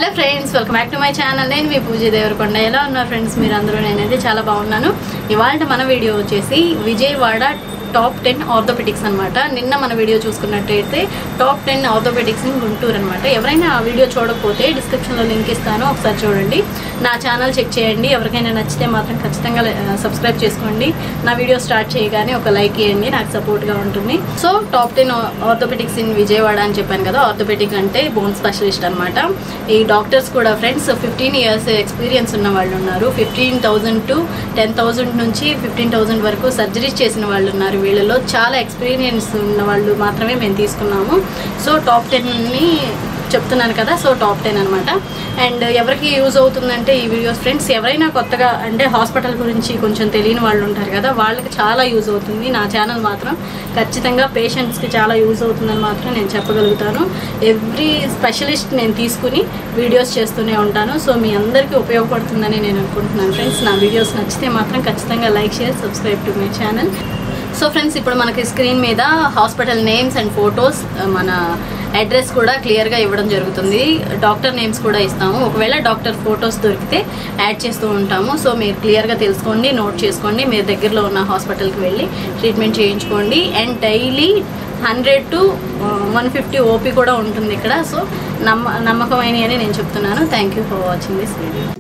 friends welcome back to my channel నేను మీ పూజ దేవరకొండ ఎలా ఉన్నారు ఫ్రెండ్స్ మీరు అందరూ నేనైతే చాలా బాగున్నాను ఇవాళ మన వీడియో వచ్చేసి విజయవాడ టాప్ టెన్ ఆర్థోపెటిక్స్ అనమాట నిన్న మన వీడియో చూసుకున్నట్టయితే top ten orthopedics in Guntur అనమాట ఎవరైనా ఆ వీడియో చూడకపోతే డిస్క్రిప్షన్లో లింక్ ఇస్తాను ఒకసారి చూడండి నా ఛానల్ చెక్ చేయండి ఎవరికైనా నచ్చితే మాత్రం ఖచ్చితంగా సబ్స్క్రైబ్ చేసుకోండి నా వీడియో స్టార్ట్ చేయగానే ఒక లైక్ ఇవ్వండి నాకు సపోర్ట్గా ఉంటుంది so top ten orthopedics in Vijayawada అని చెప్పాను కదా ఆర్థోపెటిక్ అంటే బోన్ స్పెషలిస్ట్ అనమాట ఈ డాక్టర్స్ కూడా ఫ్రెండ్స్ ఫిఫ్టీన్ ఇయర్స్ ఎక్స్పీరియన్స్ ఉన్న వాళ్ళు ఉన్నారు fifteen thousand to ten thousand నుంచి ఫిఫ్టీన్ థౌజండ్ వరకు సర్జరీస్ చేసిన వాళ్ళు ఉన్నారు వీళ్ళలో చాలా ఎక్స్పీరియన్స్ ఉన్న వాళ్ళు మాత్రమే మేము తీసుకున్నాము సో టాప్ టెన్ని చెప్తున్నాను కదా సో టాప్ టెన్ అనమాట అండ్ ఎవరికి యూజ్ అవుతుందంటే ఈ వీడియోస్ ఫ్రెండ్స్ ఎవరైనా కొత్తగా అంటే హాస్పిటల్ గురించి కొంచెం తెలియని వాళ్ళు ఉంటారు కదా వాళ్ళకి చాలా యూజ్ అవుతుంది నా ఛానల్ మాత్రం ఖచ్చితంగా పేషెంట్స్కి చాలా యూజ్ అవుతుందని మాత్రం నేను చెప్పగలుగుతాను ఎవ్రీ స్పెషలిస్ట్ నేను తీసుకుని వీడియోస్ చేస్తూనే ఉంటాను సో మీ అందరికీ ఉపయోగపడుతుందని నేను అనుకుంటున్నాను ఫ్రెండ్స్ నా వీడియోస్ నచ్చితే మాత్రం ఖచ్చితంగా like share subscribe to my channel so friends ఇప్పుడు మనకి స్క్రీన్ మీద హాస్పిటల్ నేమ్స్ అండ్ ఫొటోస్ మన అడ్రస్ కూడా క్లియర్గా ఇవ్వడం జరుగుతుంది డాక్టర్ నేమ్స్ కూడా ఇస్తాము ఒకవేళ డాక్టర్ ఫొటోస్ దొరికితే యాడ్ చేస్తూ ఉంటాము సో మీరు క్లియర్గా తెలుసుకోండి నోట్ చేసుకోండి మీరు దగ్గరలో ఉన్న హాస్పిటల్కి వెళ్ళి ట్రీట్మెంట్ చేయించుకోండి and daily hundred to one fifty OP కూడా ఉంటుంది ఇక్కడ సో నమ్మ నమ్మకమైన అని నేను చెప్తున్నాను thank you for watching this video